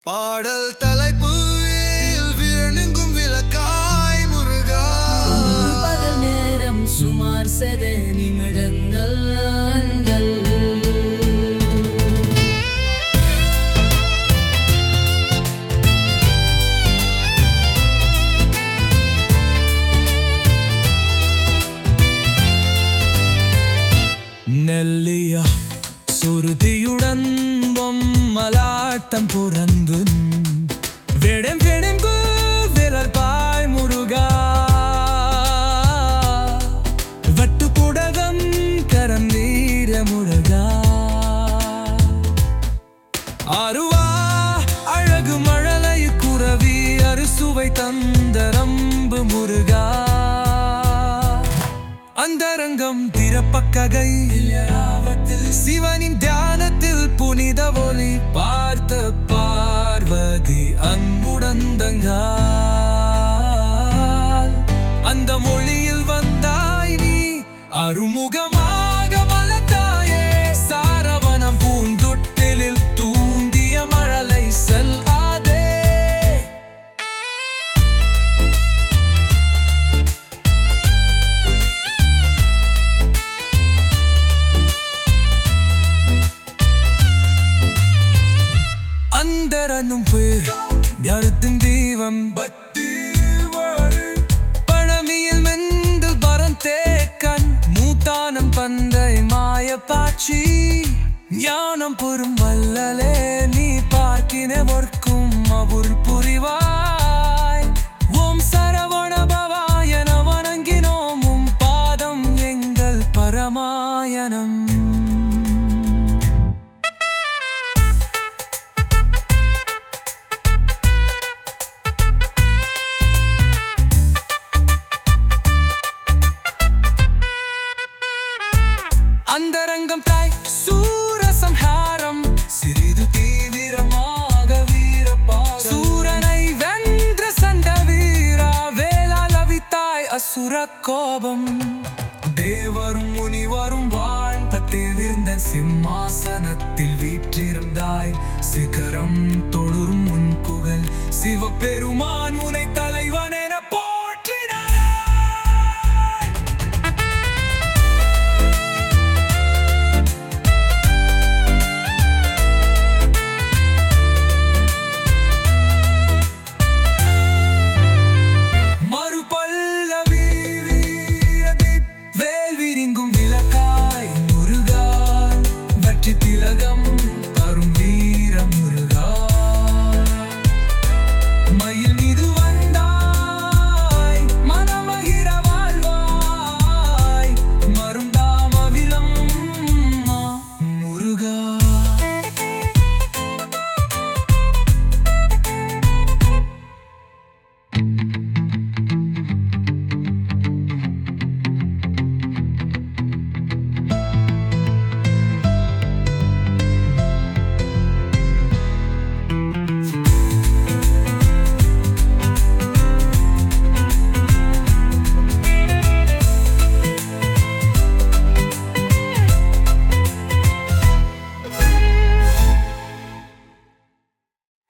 பாடல் தலைப்பு விழனுங்கும் விளக்காய் முருகா பகல் நேரம் சுமார் சில நிமிடங்கள் ஆண்கள். നെല്ലിയ സുരുതിയുടൻ ബൊമ്മലാട്ടം പുറന്തു വെടം വെടം വിരൽപായ് മുരുക വട്ടുപുടകം കരന്തീര മുരുക அருவா அழகு மழலை குரவி அறுசுவை தந்தரம்பு முருகா அந்தரங்கம் திறப்பக்ககை சிவனின் தியானத்தில் புனித ஒளி பார்த்த பார்வதி அன்புடந்தங்கால் அந்த மொழியில் வந்தாய் நீ அருமுகமாக மலத்தாயே சாரவனம் பூந்தொட்டிலில் தூண்டிய மழலை செல்லாதே അന്തരനും പേർ ധ്യാനത്തിൻ ദീപം പഴമിയിൽ മെന്തൽ പരം തേക്കൻ മൂത്താനം പന്തൈ മായ പാച്ചി ஞானம் பொறும் வல்லலே நீ பார்க்கின ஒர்க்கும் அவர் புரிவாய் ஓம் சரவண பவாய என வணங்கினோம் உம் பாதம் எங்கள் பரமாயணம் அந்தரங்கம் தாய் சூரசம்ஹாரம் சிறிது தீவிரமாக வீரப்பா சூரனை வென்ற சண்ட வீரா வேளால் அவித்தாய் அசுர கோபம் தேவரும் முனிவரும் வாழ்ந்த தேவிருந்த சிம்மாசனத்தில் வீற்றிருந்தாய் சிகரம் தொழும் முன் புகழ் சிவபெருமான் உனை தலைவன்